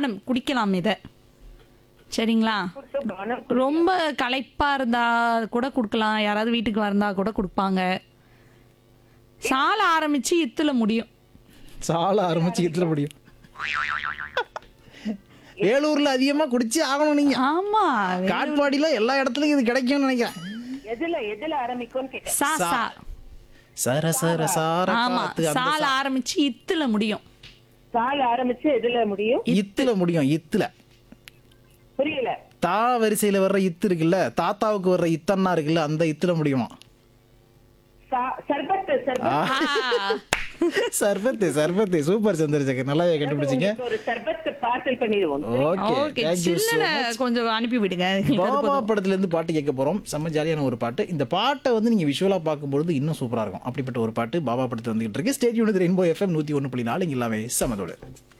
பானம் குடிக்கலாம் இதை சரிங்களா பானம் ரொம்ப களைப்பா இருந்தா கூட கொடுக்கலாம் யாராவது வீட்டுக்கு வந்தா கூட கொடுப்பாங்க சால ஆரம்பிச்சு இத்துல முடியும் சால ஆரம்பிச்சு இத்துல முடியும் வேலூர்ல அதிகமா குடிச்சு ஆகணும் நீங்க ஆமா காட்பாடியில எல்லா இடத்துலயும் இது கிடைக்கும்னு நினைக்கிறேன் எதுல எதுல ஆரம்பிக்கும்னு கேட்டேன் சா சா சர சர சார ஆமா காத்து அந்த சால ஆரம்பிச்சு இத்துல முடியும் சால் ஆரம்பிச்சு எதுல முடியும் இத்துல முடியும் இத்துல புரியல தா வரிசையில வர்ற இத்து இருக்குல்ல தாத்தாவுக்கு வர்ற இத்தன்னா இருக்குல்ல அந்த இத்துல முடியுமா சா- சர்பத்து சர்பத் ஆ, சர்பத்து சர்பத்து சூப்பர் சந்திரசேகர் நல்லாவே கண்டுபிடிச்சிங்க உங்களுக்கு ஒரு சர்பத் பார்சல் பண்ணிடுவோம் ஓகே ஓகே தேங்க்யூ சின்ன கொஞ்சம் அனுப்பி விடுங்க எங்களுக்கு அது பாபா படத்துல இருந்து பாட்டு கேட்க போறோம் செம்ம ஜாலியான ஒரு பாட்டு இந்த பாட்டை வந்து நீங்க விஷுவலா பார்க்கும்போது இன்னும் சூப்பரா இருக்கும் அப்படிப்பட்ட ஒரு பாட்டு பாபா படத்துல வந்துகிட்டு இருக்கு ஸ்டேட் யூனிட் ரெயின்போ எஃப்எம் நூத்தி ஒன்று புள்ளி நாலு இங்க எல்லாமே சமதோடு